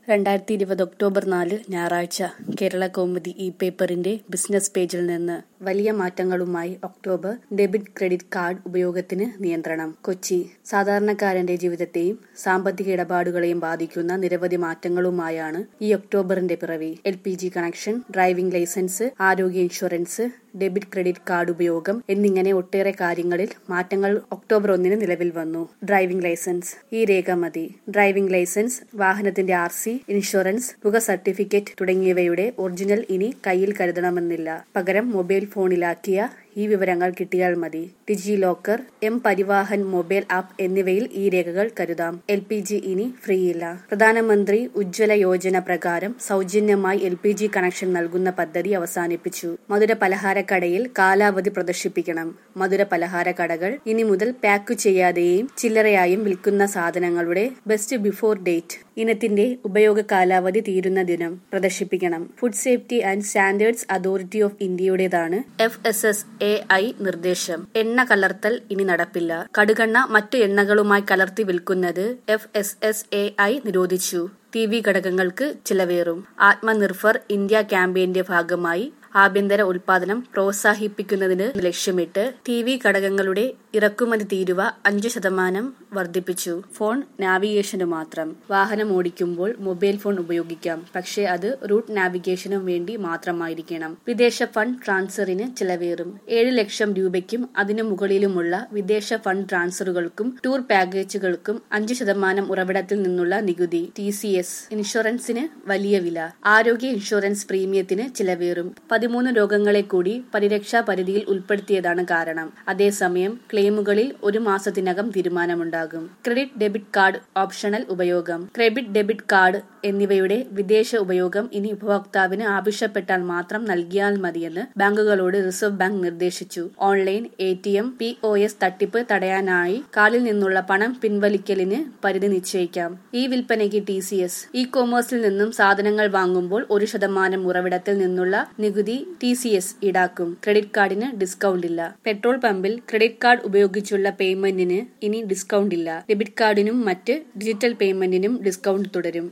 രണ്ടായിരത്തി ഇരുപത് ഒക്ടോബർ നാല് ഞായറാഴ്ച കേരള കൗമുദി ഇ പേപ്പറിന്റെ ബിസിനസ് പേജിൽ നിന്ന് വലിയ മാറ്റങ്ങളുമായി ഒക്ടോബർ ഡെബിറ്റ് ക്രെഡിറ്റ് കാർഡ് ഉപയോഗത്തിന് നിയന്ത്രണം കൊച്ചി സാധാരണക്കാരന്റെ ജീവിതത്തെയും സാമ്പത്തിക ഇടപാടുകളെയും ബാധിക്കുന്ന നിരവധി മാറ്റങ്ങളുമായാണ് ഈ ഒക്ടോബറിന്റെ പിറവി L P G connection driving licence ആരോഗ്യ ഇൻഷുറൻസ് ഡെബിറ്റ് ക്രെഡിറ്റ് കാർഡ് ഉപയോഗം എന്നിങ്ങനെ ഒട്ടേറെ കാര്യങ്ങളിൽ മാറ്റങ്ങൾ ഒക്ടോബർ ഒന്നിന് നിലവിൽ വന്നു ഡ്രൈവിംഗ് ലൈസൻസ് ഈ രേഖ മതി ഡ്രൈവിംഗ് ലൈസൻസ് വാഹനത്തിന്റെ ആർ സി ഇൻഷുറൻസ് തുക സർട്ടിഫിക്കറ്റ് തുടങ്ങിയവയുടെ ഒറിജിനൽ ഇനി കയ്യിൽ കരുതണമെന്നില്ല പകരം മൊബൈൽ ഫോണിലാക്കിയ ഈ വിവരങ്ങൾ കിട്ടിയാൽ മതി DigiLocker M Parivahan mobile app എന്നിവയിൽ ഈ രേഖകൾ കരുതാം എൽ പി ജി ഇനി ഫ്രീയില്ല പ്രധാനമന്ത്രി ഉജ്ജ്വല യോജന പ്രകാരം സൗജന്യമായി എൽ പി ജി കണക്ഷൻ നൽകുന്ന പദ്ധതി അവസാനിപ്പിച്ചു മധുര പലഹാരക്കടയിൽ കാലാവധി പ്രദർശിപ്പിക്കണം മധുര പലഹാരക്കടകൾ ഇനി മുതൽ പാക്ക് ചെയ്യാതെയും ചില്ലറയായും വിൽക്കുന്ന സാധനങ്ങളുടെ ബെസ്റ്റ് ബിഫോർ ഡേറ്റ് ഇനത്തിന്റെ ഉപയോഗ കാലാവധി തീരുന്ന ദിനം പ്രദർശിപ്പിക്കണം food safety and standards authority of ഇന്ത്യയുടേതാണ് F S S A I നിർദ്ദേശം എണ്ണ കലർത്തൽ ഇനി നടപ്പില്ല കടുകെണ്ണ മറ്റു എണ്ണകളുമായി കലർത്തി വിൽക്കുന്നത് F S S A I നിരോധിച്ചു ടി വി ഘടകങ്ങൾക്ക് ചിലവേറും ആത്മനിർഭർ ഇന്ത്യ ക്യാമ്പയിന്റെ ഭാഗമായി ആഭ്യന്തര ഉൽപാദനം പ്രോത്സാഹിപ്പിക്കുന്നതിന് ലക്ഷ്യമിട്ട് ടി വി ഘടകങ്ങളുടെ ഇറക്കുമതി തീരുവ അഞ്ചു ശതമാനം വർദ്ധിപ്പിച്ചു ഫോൺ നാവിഗേഷന് മാത്രം വാഹനം ഓടിക്കുമ്പോൾ മൊബൈൽ ഫോൺ ഉപയോഗിക്കാം പക്ഷേ അത് റൂട്ട് നാവിഗേഷനു വേണ്ടി മാത്രമായിരിക്കണം വിദേശ ഫണ്ട് ട്രാൻസ്ഫറിന് ചിലവേറും ഏഴ് ലക്ഷം രൂപയ്ക്കും അതിനു മുകളിലുമുള്ള വിദേശ ഫണ്ട് ട്രാൻസ്ഫറുകൾക്കും ടൂർ പാക്കേജുകൾക്കും അഞ്ച് ശതമാനം ഉറവിടത്തിൽ നിന്നുള്ള നികുതി ടി സി എസ് ഇൻഷുറൻസിന് വലിയ വില ആരോഗ്യ ഇൻഷുറൻസ് പ്രീമിയത്തിന് ചിലവേറും പതിമൂന്ന് രോഗങ്ങളെ കൂടി പരിരക്ഷാ പരിധിയിൽ ഉൾപ്പെടുത്തിയതാണ് കാരണം അതേസമയം ക്ലെയിമുകളിൽ ഒരു മാസത്തിനകം തീരുമാനമുണ്ടാകും ക്രെഡിറ്റ് ഡെബിറ്റ് കാർഡ് ഓപ്ഷണൽ ഉപയോഗം ക്രെഡിറ്റ് ഡെബിറ്റ് കാർഡ് എന്നിവയുടെ വിദേശ ഉപയോഗം ഇനി ഉപഭോക്താവിന് ആവശ്യപ്പെട്ടാൽ മാത്രം നൽകിയാൽ മതിയെന്ന് ബാങ്കുകളോട് റിസർവ് ബാങ്ക് നിർദ്ദേശിച്ചു online A T M P O S തട്ടിപ്പ് തടയാനായി കാർഡിൽ നിന്നുള്ള പണം പിൻവലിക്കലിന് പരിധി നിശ്ചയിക്കാം ഈ വിൽപ്പനയ്ക്ക് ടി സി എസ് ഇ കൊമേഴ്സിൽ നിന്നും സാധനങ്ങൾ വാങ്ങുമ്പോൾ ഒരു ശതമാനം ഉറവിടത്തിൽ നിന്നുള്ള നികുതി ടി സി എസ് ഈടാക്കും ക്രെഡിറ്റ് കാർഡിന് ഡിസ്കൗണ്ട് ഇല്ല പെട്രോൾ പമ്പിൽ ക്രെഡിറ്റ് കാർഡ് ഉപയോഗിച്ചുള്ള പേയ്മെന്റിന് ഇനി ഡിസ്കൗണ്ട് ഇല്ല ഡെബിറ്റ് കാർഡിനും മറ്റ് ഡിജിറ്റൽ പേയ്മെന്റിനും ഡിസ്കൗണ്ട് തുടരും